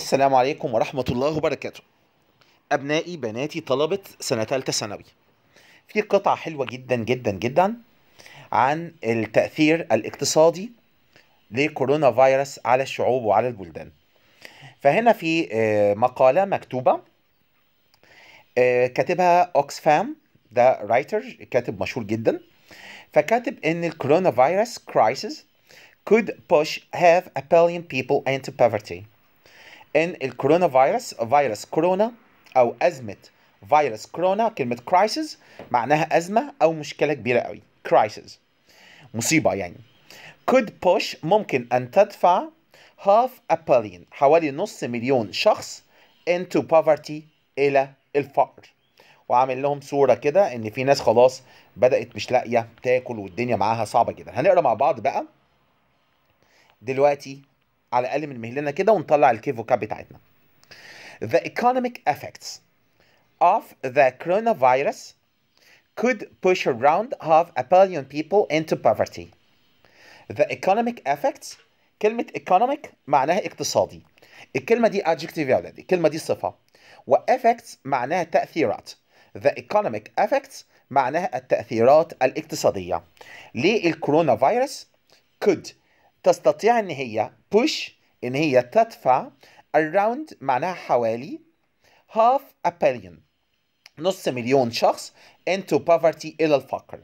السلام عليكم ورحمة الله وبركاته أبنائي بناتي طلبة سنة تالتة ثانوي في قطعة حلوة جدا جدا جدا عن التأثير الاقتصادي لكورونا فيروس على الشعوب وعلى البلدان فهنا في آه، مقالة مكتوبة آه، كاتبها أوكسفام ده رايتر كاتب مشهور جدا فكاتب ان الكورونا فيروس crisis could push half a billion people into poverty ان الكورونا فيروس فيروس كورونا او ازمه فيروس كورونا كلمه كرايسيس معناها ازمه او مشكله كبيره قوي كرايسيس مصيبه يعني could push ممكن ان تدفع half a billion حوالي نص مليون شخص into poverty الى الفقر وعامل لهم صوره كده ان في ناس خلاص بدات مش لاقيه تاكل والدنيا معاها صعبه جدا هنقرا مع بعض بقى دلوقتي على الاقل من مهلنا كده ونطلع الكي فوكاب بتاعتنا The economic effects of the coronavirus could push around half a billion people into poverty. The economic effects كلمة economic معناها اقتصادي. الكلمة دي adjective يا ولادي، الكلمة دي صفة. و effects معناها تأثيرات. The economic effects معناها التأثيرات الاقتصادية. للكورونا فيروس could تستطيع ان هي push ان هي تدفع around معناها حوالي half a billion نص مليون شخص into poverty الى الفقر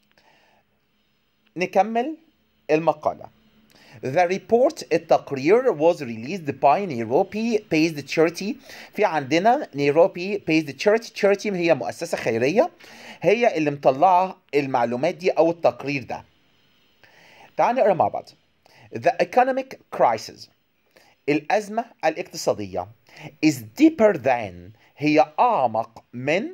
نكمل المقالة The report التقرير was released by Nairobi based charity في عندنا Nairobi based charity charity هي مؤسسة خيرية هي اللي مطلعة المعلومات دي أو التقرير ده تعال نقرا مع بعض The economic crisis الأزمة الاقتصادية is deeper than هي أعمق من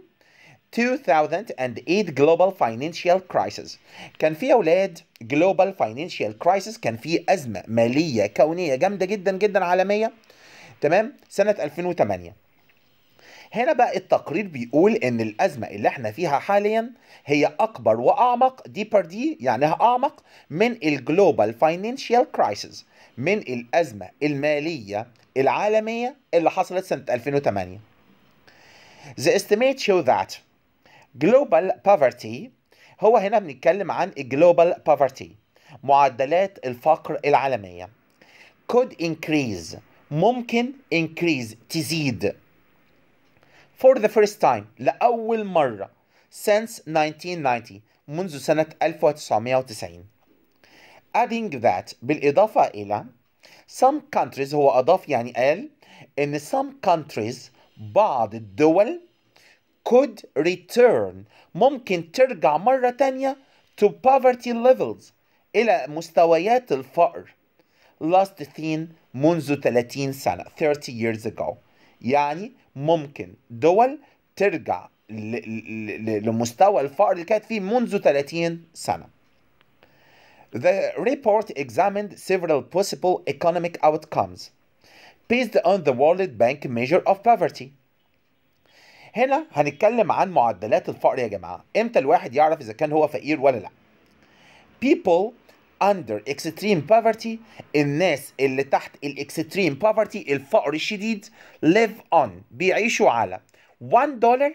2008 global financial crisis كان في أولاد global financial crisis كان في أزمة مالية كونية جامدة جدا جدا عالمية تمام سنة 2008 هنا بقى التقرير بيقول ان الازمه اللي احنا فيها حاليا هي اكبر واعمق ديبر دي يعنيها اعمق من الجلوبال فاينانشال كرايسيس من الازمه الماليه العالميه اللي حصلت سنه 2008 The estimate show that global poverty هو هنا بنتكلم عن global poverty معدلات الفقر العالميه could increase ممكن increase تزيد for the first time لأول مرة since 1990 منذ سنة 1990 adding that بالإضافة إلى some countries هو أضاف يعني قال إن some countries بعض الدول could return ممكن ترجع مرة تانية to poverty levels إلى مستويات الفقر last seen منذ 30 سنة 30 years ago يعني ممكن دول ترجع ل- ل- ل- لمستوى الفقر اللي كانت فيه منذ 30 سنة. The report examined several possible economic outcomes based on the World Bank measure of poverty. هنا هنتكلم عن معدلات الفقر يا جماعة. امتى الواحد يعرف إذا كان هو فقير ولا لا؟ People under extreme poverty الناس اللي تحت الاكستريم poverty الفقر الشديد live on بيعيشوا على 1 دولار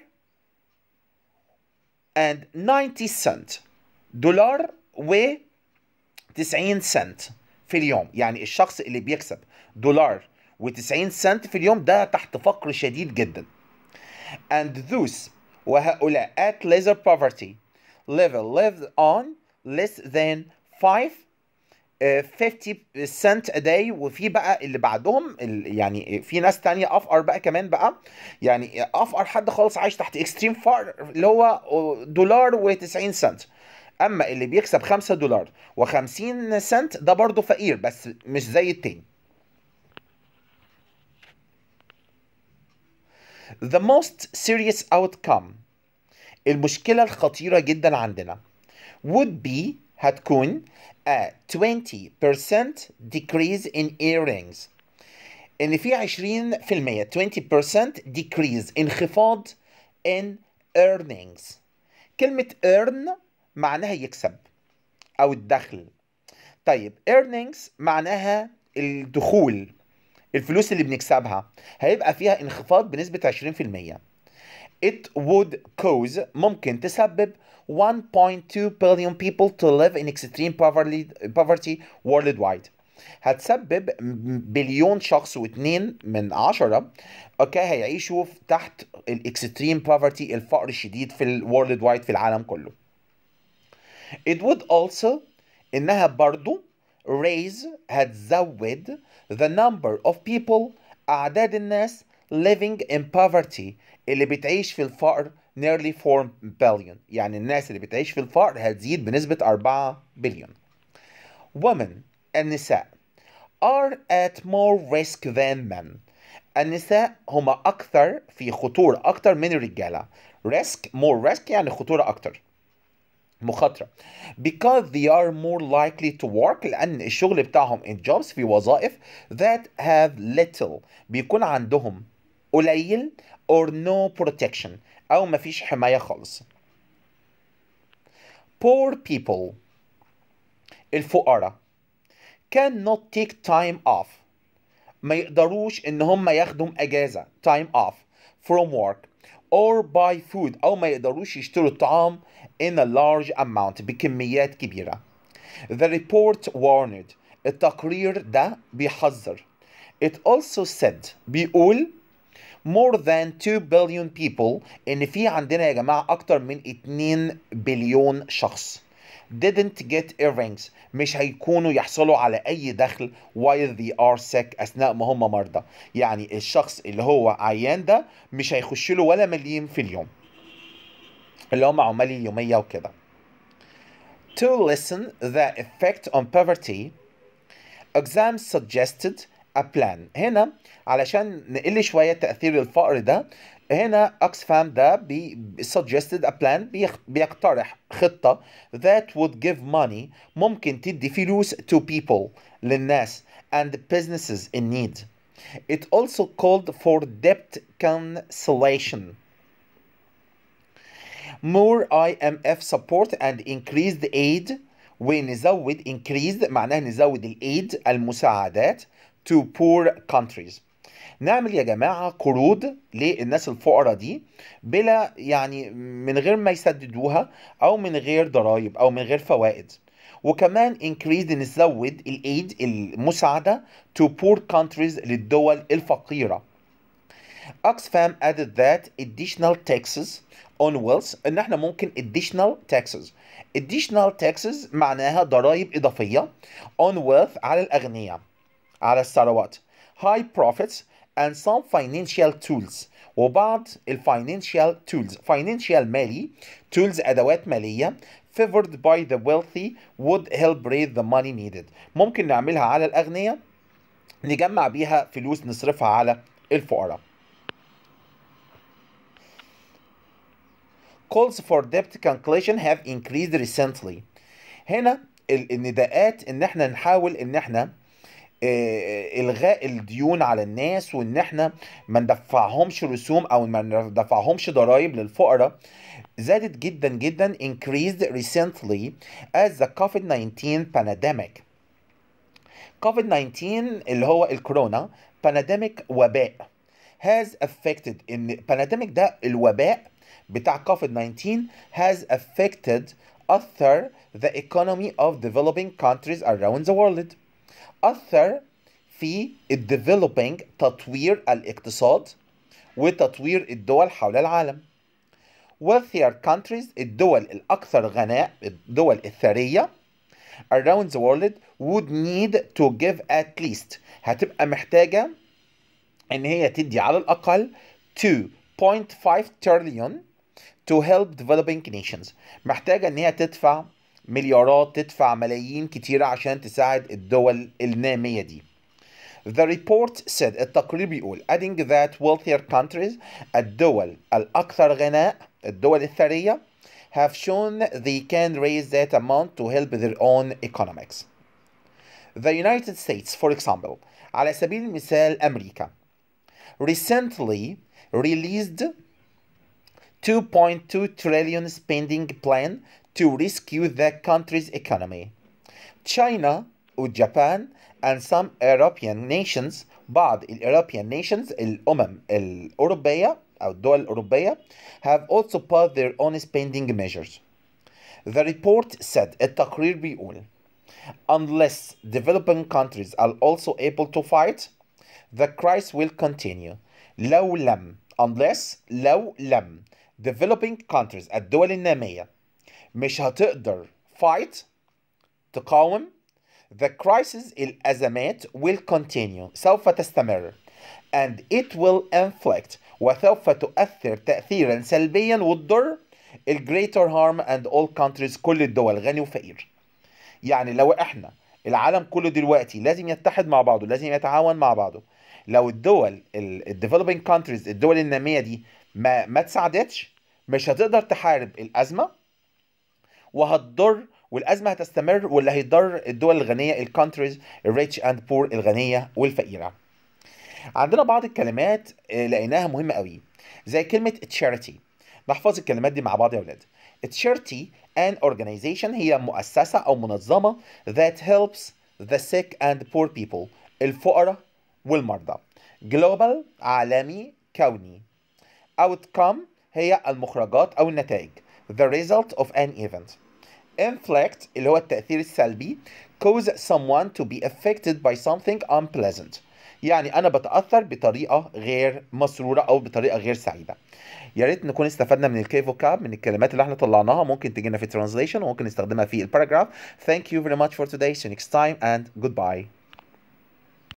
and 90 cent دولار و 90 سنت في اليوم يعني الشخص اللي بيكسب دولار و90 سنت في اليوم ده تحت فقر شديد جدا and those وهؤلاء at lesser poverty level lived on less than 5 آه، 50 سنت a day وفي بقى اللي بعدهم ال- يعني في ناس تانية افقر بقى كمان بقى يعني افقر حد خالص عايش تحت اكستريم فقر اللي هو دولار و90 سنت اما اللي بيكسب 5 دولار و50 سنت ده برضه فقير بس مش زي التاني The most serious outcome المشكلة الخطيرة جدا عندنا would be هتكون a 20% decrease in earnings ان في 20% 20% decrease انخفاض in earnings كلمة earn معناها يكسب او الدخل طيب earnings معناها الدخول الفلوس اللي بنكسبها هيبقى فيها انخفاض بنسبة 20% it would cause ممكن تسبب 1.2 billion people to live in extreme poverty, poverty worldwide هتسبب بليون شخص واثنين من عشرة اوكي هيعيشوا تحت الاكستريم بوفرتي الفقر الشديد في الورلد وايد في العالم كله it would also انها برضو raise هتزود the number of people اعداد الناس living in poverty اللي بتعيش في الفقر nearly 4 billion يعني الناس اللي بتعيش في الفقر هتزيد بنسبة 4 بليون women النساء are at more risk than men النساء هم أكثر في خطورة أكثر من الرجالة risk more risk يعني خطورة أكثر مخاطرة because they are more likely to work لأن الشغل بتاعهم in jobs في وظائف that have little بيكون عندهم قليل or no protection أو مفيش حماية خالص poor people الفقراء cannot take time off ما يقدروش ان هم ياخدوا اجازه time off from work or buy food او ما يقدروش يشتروا الطعام in a large amount بكميات كبيره the report warned التقرير ده بيحذر it also said بيقول more than 2 billion people ان في عندنا يا جماعه اكتر من 2 بليون شخص didn't get earrings مش هيكونوا يحصلوا على اي دخل while they are sick اثناء ما هم مرضى يعني الشخص اللي هو عيان ده مش هيخش له ولا مليم في اليوم اللي هم عمال اليوميه وكده to lessen the effect on poverty exams suggested a plan هنا علشان نقل شويه تاثير الفقر ده هنا اوكسفام ده بي suggested a plan بيخ- بيقترح خطة that would give money ممكن تدي فلوس to people للناس and businesses in need. It also called for debt cancellation. More IMF support and increased aid ونزود increased معناها نزود الايد المساعدات to poor countries. نعمل يا جماعة قروض للناس الفقراء دي بلا يعني من غير ما يسددوها أو من غير ضرائب أو من غير فوائد وكمان increase نزود الايد المساعدة to poor countries للدول الفقيرة Oxfam added that additional taxes on wealth ان احنا ممكن additional taxes additional taxes معناها ضرائب إضافية on wealth على الأغنياء على الثروات high profits and some financial tools وبعض الفاينانشال tools financial مالي tools أدوات مالية favored by the wealthy would help raise the money needed ممكن نعملها على الأغنياء نجمع بيها فلوس نصرفها على الفقراء calls for debt cancellation have increased recently هنا ال- النداءات ان احنا نحاول ان احنا آه، الغاء الديون على الناس وان احنا ما ندفعهمش رسوم او ما ندفعهمش ضرائب للفقراء زادت جدا جدا increased recently as the COVID-19 pandemic COVID-19 اللي هو الكورونا pandemic وباء has affected ان pandemic ده الوباء بتاع COVID-19 has affected أثر the economy of developing countries around the world أثر في ال developing تطوير الاقتصاد وتطوير الدول حول العالم wealthier countries الدول الأكثر غناء الدول الثرية around the world would need to give at least هتبقى محتاجة ان هي تدي على الاقل 2.5 trillion to help developing nations محتاجة ان هي تدفع مليارات تدفع ملايين كتيرة عشان تساعد الدول النامية دي The report said التقرير بيقول adding that wealthier countries الدول الأكثر غناء الدول الثرية have shown they can raise that amount to help their own economics. The United States for example على سبيل المثال أمريكا recently released 2.2 trillion spending plan to rescue the country's economy. China والجابان and some European nations بعض ال European nations الأمم الأوروبية أو الدول الأوروبية have also passed their own spending measures. The report said التقرير بيقول unless developing countries are also able to fight the crisis will continue لو لم unless لو لم developing countries الدول النامية مش هتقدر fight تقاوم the crisis الأزمات will continue سوف تستمر and it will inflict وسوف تؤثر تأثيرا سلبيا وتضر ال greater harm and all countries كل الدول غني وفقير يعني لو احنا العالم كله دلوقتي لازم يتحد مع بعضه لازم يتعاون مع بعضه لو الدول ال developing countries الدول النامية دي ما ما تساعدتش مش هتقدر تحارب الأزمة وهتضر والأزمة هتستمر واللي هيضر الدول الغنية الكونتريز الريتش اند بور الغنية والفقيرة عندنا بعض الكلمات آه، لقيناها مهمة قوي زي كلمة charity نحفظ الكلمات دي مع بعض يا ولاد charity an organization هي مؤسسة أو منظمة that helps the sick and poor people الفقراء والمرضى global عالمي كوني outcome هي المخرجات أو النتائج the result of an event inflict اللي هو التأثير السلبي cause someone to be affected by something unpleasant يعني أنا بتأثر بطريقة غير مسرورة أو بطريقة غير سعيدة يا ريت نكون استفدنا من الكي فوكاب من الكلمات اللي احنا طلعناها ممكن تجينا في translation وممكن نستخدمها في الباراجراف thank you very much for today see you next time and goodbye